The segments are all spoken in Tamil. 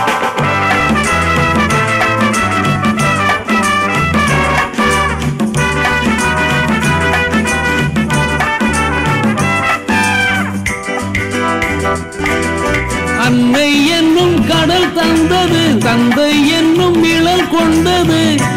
அன்னை என்னும் கடல் தந்தது தந்தை என்னும் நிழல் கொண்டது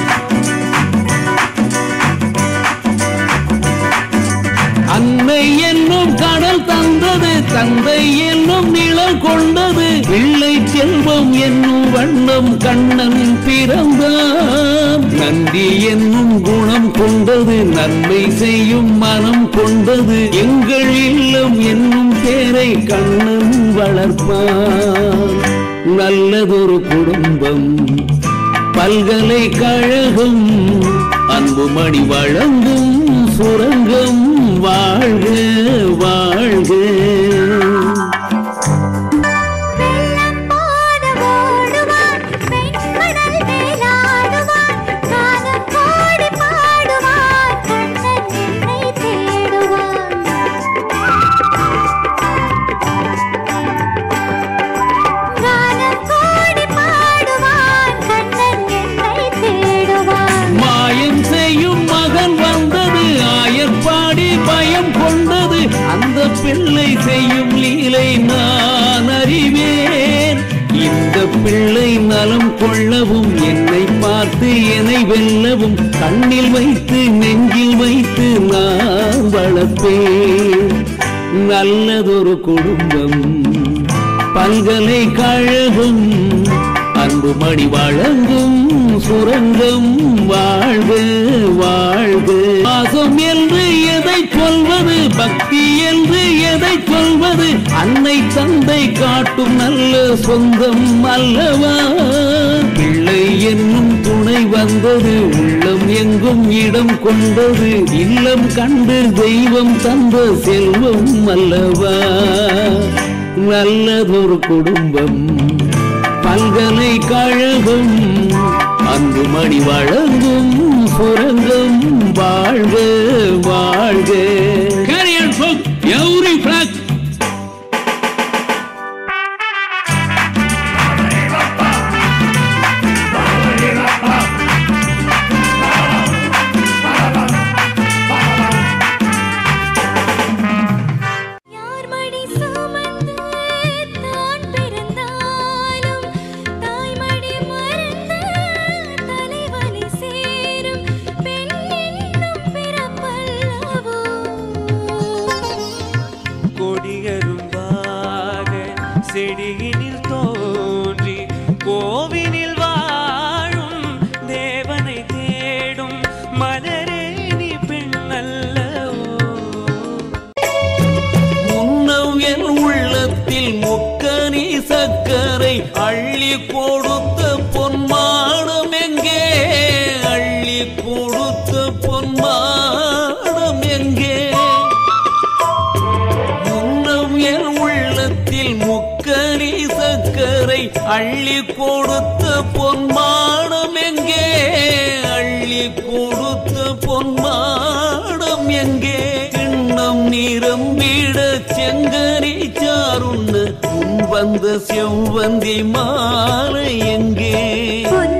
அன்னை என்னும் கடல் தந்தது தந்தை என்னும் நிழல் கொண்டது பிள்ளை செல்வம் என்னும் வண்ணம் கண்ணன் பிறந்தான் நன்றி என்னும் குணம் கொண்டது நன்மை செய்யும் மனம் கொண்டது எங்கள் இல்லம் என்னும் பேரை கண்ணன் வளர்ப்பான் நல்லதொரு குடும்பம் பல்கலைக்கழகம் அன்புமணி வழங்கும் சுரங்கம் வாழ்க வாழ்க வெள்ளம் போல ஓடுவான் வெண்மணல் மேலாடுவான் காலம் கோடி பாடுவான் கண்ணன் என்னை தேடுவான் காலம் கோடி பாடுவான் கண்ணன் என்னை தேடுவான் மாயம் செய்யும் மகன் வந்தது ஆயர்பாடி பயம் கொண்டது அந்த பிள்ளை செய்யும் லீலை நான் அறிவேன் இந்த பிள்ளை நலம் கொள்ளவும் என்னை பார்த்து என்னை வெல்லவும் கண்ணில் வைத்து நெஞ்சில் வைத்து நான் வளர்ப்பேன் நல்லதொரு குடும்பம் பல்கலைக்கழகம் அன்புமணி வழங்கும் சுரங்கம் வாழ்க வாழ்க பாசம் என்று எதை சொல்வது பக்தி என்று எதை சொல்வது அன்னை தந்தை காட்டும் நல்ல சொந்தம் அல்லவா பிள்ளை என்னும் துணை வந்தது உள்ளம் எங்கும் இடம் கொண்டது இல்லம் கண்டு தெய்வம் தந்த செல்வம் அல்லவா நல்லதொரு குடும்பம் பல்கலைக்கழகம் அன்புமணி வழங்கும் சுரங்கம் வாழ்க வாழ்க கேரியர் எவ்ரி பிளாக் யார் மடி சுமந்து தான் பிறந்தாலும் தாய்மடி மறந்து தலைவலி சேரும் பெண் என்னும் பிறப்பல்லவோ கொடியரும்பாக செடியினில் தோன்றி கோவினில் வாழும் தேவனை தேடும் மலரே நீ பெண்ணல்லவோ முன்னம் என் உள்ளத்தில் முக்கனி சக்கரை அள்ளி கொடுத்த பொன்மாடம் எங்கே அள்ளி கொடுத்த பொன்மாடம் எங்கே முன்னம் என் உள்ளத்தில் முக்கனி சக்கரை அள்ளி கொடுத்த பொன்மாடம் எங்கே அள்ளி கொடுத்த பொன்மாடம் எங்கே கிண்ணம் நிரம்பிட செங்கரி சாருண்ண முன் வந்த செவ்வந்தி மாலை எங்கே பொன்